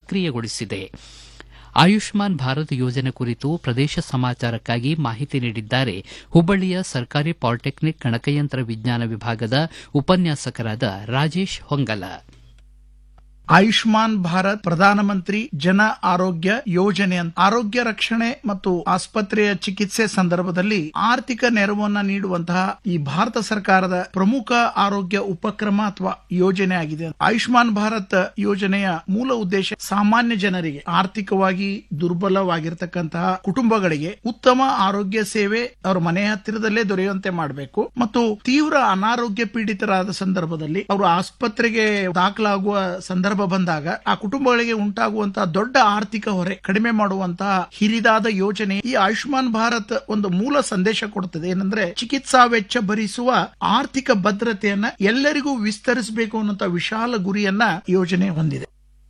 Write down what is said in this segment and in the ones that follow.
ಸಕ್ರಿಯಗೊಳಿಸಿದೆ ಆಯುಷ್ಮಾನ್ ಭಾರತ್ ಯೋಜನೆ ಕುರಿತು ಪ್ರದೇಶ ಸಮಾಚಾರಕ್ಕಾಗಿ ಮಾಹಿತಿ ನೀಡಿದ್ದಾರೆ ಹುಬ್ಬಳ್ಳಿಯ ಸರ್ಕಾರಿ ಪಾಲಿಟೆಕ್ನಿಕ್ ಗಣಕಯಂತ್ರ ವಿಜ್ಞಾನ ವಿಭಾಗದ ಉಪನ್ಯಾಸಕರಾದ ರಾಜೇಶ್ ಹೊಂಗಲ ಆಯುಷ್ಮಾನ್ ಭಾರತ್ ಪ್ರಧಾನಮಂತ್ರಿ ಜನ ಆರೋಗ್ಯ ಯೋಜನೆ ಅಂತ ಆರೋಗ್ಯ ರಕ್ಷಣೆ ಮತ್ತು ಆಸ್ಪತ್ರೆಯ ಚಿಕಿತ್ಸೆ ಸಂದರ್ಭದಲ್ಲಿ ಆರ್ಥಿಕ ನೆರವನ್ನ ನೀಡುವಂತಹ ಈ ಭಾರತ ಸರ್ಕಾರದ ಪ್ರಮುಖ ಆರೋಗ್ಯ ಉಪಕ್ರಮ ಅಥವಾ ಯೋಜನೆ ಆಗಿದೆ ಆಯುಷ್ಮಾನ್ ಭಾರತ್ ಯೋಜನೆಯ ಮೂಲ ಉದ್ದೇಶ ಸಾಮಾನ್ಯ ಜನರಿಗೆ ಆರ್ಥಿಕವಾಗಿ ದುರ್ಬಲವಾಗಿರ್ತಕ್ಕಂತಹ ಕುಟುಂಬಗಳಿಗೆ ಉತ್ತಮ ಆರೋಗ್ಯ ಸೇವೆ ಅವರ ಮನೆ ಹತ್ತಿರದಲ್ಲೇ ದೊರೆಯುವಂತೆ ಮಾಡಬೇಕು ಮತ್ತು ತೀವ್ರ ಅನಾರೋಗ್ಯ ಪೀಡಿತರಾದ ಸಂದರ್ಭದಲ್ಲಿ ಅವರು ಆಸ್ಪತ್ರೆಗೆ ದಾಖಲಾಗುವ ಸಂದರ್ಭ ಬಂದಾಗ ಆ ಕುಟುಂಬಗಳಿಗೆ ಉಂಟಾಗುವಂತಹ ದೊಡ್ಡ ಆರ್ಥಿಕ ಹೊರೆ ಕಡಿಮೆ ಮಾಡುವಂತಹ ಹಿರಿದಾದ ಯೋಜನೆ ಈ ಆಯುಷ್ಮಾನ್ ಭಾರತ್ ಒಂದು ಮೂಲ ಸಂದೇಶ ಕೊಡುತ್ತದೆ ಏನಂದ್ರೆ ಚಿಕಿತ್ಸಾ ವೆಚ್ಚ ಭರಿಸುವ ಆರ್ಥಿಕ ಭದ್ರತೆಯನ್ನ ಎಲ್ಲರಿಗೂ ವಿಸ್ತರಿಸಬೇಕು ಅನ್ನುವಂತ ವಿಶಾಲ ಗುರಿಯನ್ನ ಯೋಜನೆ ಹೊಂದಿದೆ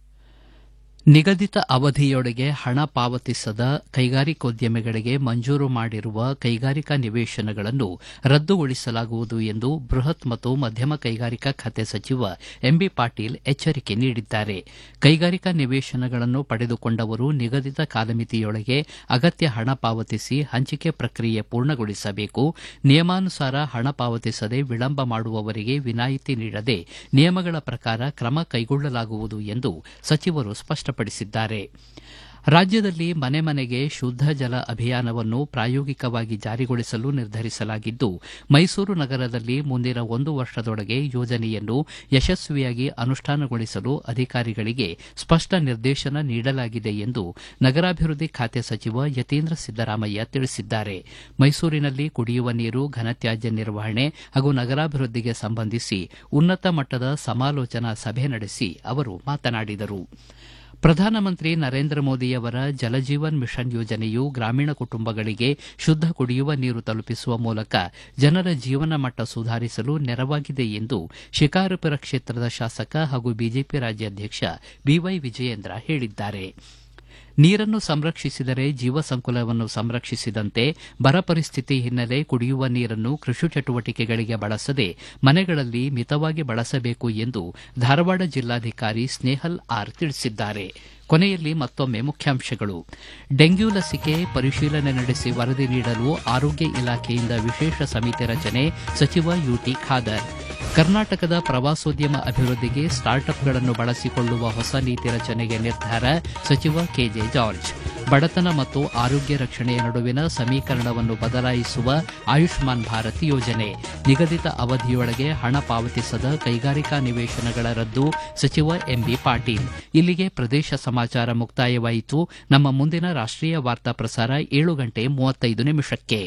ನಿಗದಿತ ಅವಧಿಯೊಳಗೆ ಹಣ ಪಾವತಿಸದ ಕೈಗಾರಿಕೋದ್ಯಮಿಗಳಿಗೆ ಮಂಜೂರು ಮಾಡಿರುವ ಕೈಗಾರಿಕಾ ನಿವೇಶನಗಳನ್ನು ರದ್ದುಗೊಳಿಸಲಾಗುವುದು ಎಂದು ಬೃಹತ್ ಮತ್ತು ಮಧ್ಯಮ ಕೈಗಾರಿಕಾ ಖಾತೆ ಸಚಿವ ಎಂಬಿ ಪಾಟೀಲ್ ಎಚ್ಚರಿಕೆ ನೀಡಿದ್ದಾರೆ ಕೈಗಾರಿಕಾ ನಿವೇಶನಗಳನ್ನು ಪಡೆದುಕೊಂಡವರು ನಿಗದಿತ ಕಾಲಮಿತಿಯೊಳಗೆ ಅಗತ್ಯ ಹಣ ಪಾವತಿಸಿ ಹಂಚಿಕೆ ಪ್ರಕ್ರಿಯೆ ಪೂರ್ಣಗೊಳಿಸಬೇಕು ನಿಯಮಾನುಸಾರ ಹಣ ಪಾವತಿಸದೆ ವಿಳಂಬ ಮಾಡುವವರಿಗೆ ವಿನಾಯಿತಿ ನೀಡದೆ ನಿಯಮಗಳ ಪ್ರಕಾರ ಕ್ರಮ ಕೈಗೊಳ್ಳಲಾಗುವುದು ಎಂದು ಸಚಿವರು ಸ್ಪಷ್ಟಪಡಿಸಿದ್ದಾರೆ ರಾಜ್ಯದಲ್ಲಿ ಮನೆ ಮನೆಗೆ ಶುದ್ದ ಜಲ ಅಭಿಯಾನವನ್ನು ಪ್ರಾಯೋಗಿಕವಾಗಿ ಜಾರಿಗೊಳಿಸಲು ನಿರ್ಧರಿಸಲಾಗಿದ್ದು ಮೈಸೂರು ನಗರದಲ್ಲಿ ಮುಂದಿನ ಒಂದು ವರ್ಷದೊಳಗೆ ಯೋಜನೆಯನ್ನು ಯಶಸ್ವಿಯಾಗಿ ಅನುಷ್ಠಾನಗೊಳಿಸಲು ಅಧಿಕಾರಿಗಳಿಗೆ ಸ್ಪಷ್ಟ ನಿರ್ದೇಶನ ನೀಡಲಾಗಿದೆ ಎಂದು ನಗರಾಭಿವೃದ್ಧಿ ಖಾತೆ ಸಚಿವ ಯತೀಂದ್ರ ಸಿದ್ದರಾಮಯ್ಯ ತಿಳಿಸಿದ್ದಾರೆ ಮೈಸೂರಿನಲ್ಲಿ ಕುಡಿಯುವ ನೀರು ಘನತ್ಯಾಜ್ಯ ನಿರ್ವಹಣೆ ಹಾಗೂ ನಗರಾಭಿವೃದ್ಧಿಗೆ ಸಂಬಂಧಿಸಿ ಉನ್ನತ ಮಟ್ಟದ ಸಮಾಲೋಚನಾ ಸಭೆ ನಡೆಸಿ ಅವರು ಮಾತನಾಡಿದರು ಪ್ರಧಾನಮಂತ್ರಿ ನರೇಂದ್ರ ಮೋದಿಯವರ ಜಲಜೀವನ್ ಮಿಷನ್ ಯೋಜನೆಯು ಗ್ರಾಮೀಣ ಕುಟುಂಬಗಳಿಗೆ ಶುದ್ದ ಕುಡಿಯುವ ನೀರು ತಲುಪಿಸುವ ಮೂಲಕ ಜನರ ಜೀವನ ಮಟ್ಟ ಸುಧಾರಿಸಲು ನೆರವಾಗಿದೆ ಎಂದು ಶಿಕಾರಪುರ ಕ್ಷೇತ್ರದ ಶಾಸಕ ಹಾಗೂ ಬಿಜೆಪಿ ರಾಜ್ಯಾಧ್ಯಕ್ಷ ಬಿವೈ ವಿಜಯೇಂದ್ರ ಹೇಳಿದ್ದಾರೆ ನೀರನ್ನು ಸಂರಕ್ಷಿಸಿದರೆ ಜೀವ ಸಂಕುಲವನ್ನು ಸಂರಕ್ಷಿಸಿದಂತೆ ಬರ ಪರಿಸ್ಥಿತಿ ಹಿನ್ನೆಲೆ ಕುಡಿಯುವ ನೀರನ್ನು ಕೃಷಿ ಚಟುವಟಿಕೆಗಳಿಗೆ ಬಳಸದೆ ಮನೆಗಳಲ್ಲಿ ಮಿತವಾಗಿ ಬಳಸಬೇಕು ಎಂದು ಧಾರವಾಡ ಜಿಲ್ಲಾಧಿಕಾರಿ ಸ್ನೇಹಲ್ ಆರ್ ತಿಳಿಸಿದ್ದಾರೆ ಕೊನೆಯಲ್ಲಿ ಮತ್ತೊಮ್ಮೆ ಮುಖ್ಯಾಂಶಗಳು ಡೆಂಗ್ಯೂ ಲಸಿಕೆ ಪರಿಶೀಲನೆ ನಡೆಸಿ ವರದಿ ನೀಡಲು ಆರೋಗ್ಯ ಇಲಾಖೆಯಿಂದ ವಿಶೇಷ ಸಮಿತಿ ರಚನೆ ಸಚಿವ ಯುಟಿ ಖಾದರ್ ಕರ್ನಾಟಕದ ಪ್ರವಾಸೋದ್ಯಮ ಅಭಿವೃದ್ಧಿಗೆ ಸ್ಟಾರ್ಟ್ಅಪ್ಗಳನ್ನು ಬಳಸಿಕೊಳ್ಳುವ ಹೊಸ ನೀತಿ ರಚನೆಗೆ ನಿರ್ಧಾರ ಸಚಿವ ಕೆಜೆ ಜಾರ್ಜ್ ಬಡತನ ಮತ್ತು ಆರೋಗ್ಯ ರಕ್ಷಣೆಯ ನಡುವಿನ ಸಮೀಕರಣವನ್ನು ಬದಲಾಯಿಸುವ ಆಯುಷ್ಮಾನ್ ಭಾರತ್ ಯೋಜನೆ ನಿಗದಿತ ಅವಧಿಯೊಳಗೆ ಹಣ ಪಾವತಿಸದ ಕೈಗಾರಿಕಾ ನಿವೇಶನಗಳ ರದ್ದು ಸಚಿವ ಎಂಬಿ ಪಾಟೀಲ್ ಇಲ್ಲಿಗೆ ಪ್ರದೇಶ ಸಮಾಚಾರ ಮುಕ್ತಾಯವಾಯಿತು ನಮ್ಮ ಮುಂದಿನ ರಾಷ್ಟೀಯ ವಾರ್ತಾ ಪ್ರಸಾರ ಏಳು ಗಂಟೆ ಮೂವತ್ತೈದು ನಿಮಿಷಕ್ಕೆ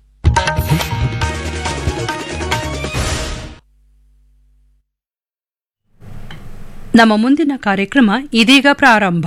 ನಮ್ಮ ಮುಂದಿನ ಕಾರ್ಯಕ್ರಮ ಇದೀಗ ಪ್ರಾರಂಭ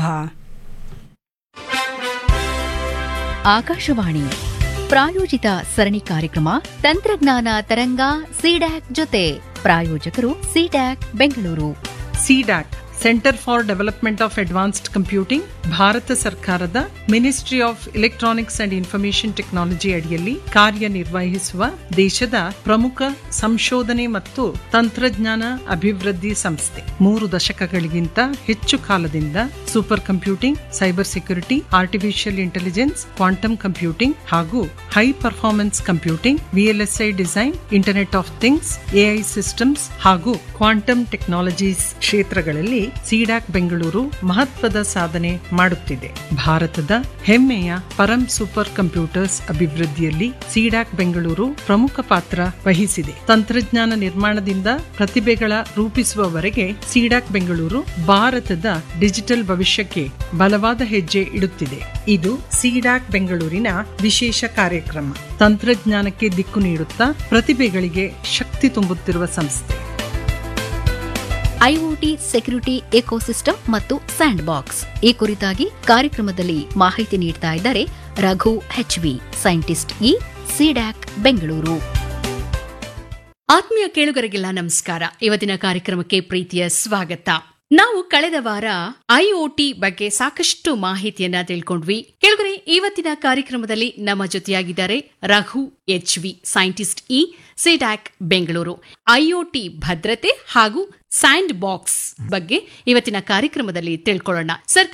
ಆಕಾಶವಾಣಿ ಪ್ರಾಯೋಜಿತ ಸರಣಿ ಕಾರ್ಯಕ್ರಮ ತಂತ್ರಜ್ಞಾನ ತರಂಗ ಸಿಡ್ಯಾಕ್ ಜೊತೆ ಪ್ರಾಯೋಜಕರು CDAC Bengaluru CDAC centre for development of advanced computing Bharat ಸರ್ಕಾರದ ministry of electronics and information technology ಅಡಿಯಲ್ಲಿ ಕಾರ್ಯನಿರ್ವಹಿಸುವ ದೇಶದ ಪ್ರಮುಖ ಸಂಶೋಧನೆ ಮತ್ತು ತಂತ್ರಜ್ಞಾನ ಅಭಿವೃದ್ಧಿ ಸಂಸ್ಥೆ ಮೂರು ದಶಕಗಳಿಗಿಂತ ಹೆಚ್ಚು ಕಾಲದಿಂದ super computing cyber security artificial intelligence quantum computing ಹಾಗೂ high performance computing VLSI design internet of things AI systems ಹಾಗೂ ಕ್ವಾಂಟಮ್ ಟೆಕ್ನಾಲಜೀಸ್ ಕ್ಷೇತ್ರಗಳಲ್ಲಿ ಸಿಡಾಕ್ ಬೆಂಗಳೂರು ಮಹತ್ವದ ಸಾಧನೆ ಮಾಡುತ್ತಿದೆ ಭಾರತದ ಹೆಮ್ಮೆಯ ಪರಂ ಸೂಪರ್ ಕಂಪ್ಯೂಟರ್ಸ್ ಅಭಿವೃದ್ಧಿಯಲ್ಲಿ ಸಿಡಾಕ್ ಬೆಂಗಳೂರು ಪ್ರಮುಖ ಪಾತ್ರ ವಹಿಸಿದೆ ತಂತ್ರಜ್ಞಾನ ನಿರ್ಮಾಣದಿಂದ ಪ್ರತಿಭೆಗಳ ರೂಪಿಸುವವರೆಗೆ ಸಿಡಾಕ್ ಬೆಂಗಳೂರು ಭಾರತದ ಡಿಜಿಟಲ್ ಭವಿಷ್ಯಕ್ಕೆ ಬಲವಾದ ಹೆಜ್ಜೆ ಇಡುತ್ತಿದೆ ಇದು ಸಿಡಾಕ್ ಬೆಂಗಳೂರಿನ ವಿಶೇಷ ಕಾರ್ಯಕ್ರಮ ತಂತ್ರಜ್ಞಾನಕ್ಕೆ ದಿಕ್ಕು ನೀಡುತ್ತಾ ಪ್ರತಿಭೆಗಳಿಗೆ ಶಕ್ತಿ ತುಂಬುತ್ತಿರುವ ಸಂಸ್ಥೆ ಐಒಟಿ ಸೆಕ್ಯುರಿಟಿ ಎಕೋಸಿಸ್ಟಮ್ ಮತ್ತು ಸ್ಯಾಂಡ್ ಬಾಕ್ಸ್ ಈ ಕುರಿತಾಗಿ ಕಾರ್ಯಕ್ರಮದಲ್ಲಿ ಮಾಹಿತಿ ನೀಡ್ತಾ ಇದ್ದಾರೆ Raghu H V scientist E CDAC Bengaluru ಆತ್ಮೀಯ ಕೇಳುಗರಿಗೆಲ್ಲ ನಮಸ್ಕಾರ ಇವತ್ತಿನ ಕಾರ್ಯಕ್ರಮಕ್ಕೆ ಪ್ರೀತಿಯ ಸ್ವಾಗತ ನಾವು ಕಳೆದ ವಾರ ಐಒಟಿ ಬಗ್ಗೆ ಸಾಕಷ್ಟು ಮಾಹಿತಿಯನ್ನ ತಿಳ್ಕೊಂಡ್ವಿ ಕೆಳಗರೆ ಇವತ್ತಿನ ಕಾರ್ಯಕ್ರಮದಲ್ಲಿ ನಮ್ಮ ಜೊತೆಯಾಗಿದ್ದಾರೆ Raghu H V scientist E CDAC Bengaluru IOT ಭದ್ರತೆ ಹಾಗೂ ಸ್ಯಾಂಡ್ ಬಾಕ್ಸ್ ಬಗ್ಗೆ ಇವತ್ತಿನ ಕಾರ್ಯಕ್ರಮದಲ್ಲಿ ತಿಳ್ಕೊಳ್ಳೋಣ ಸರ್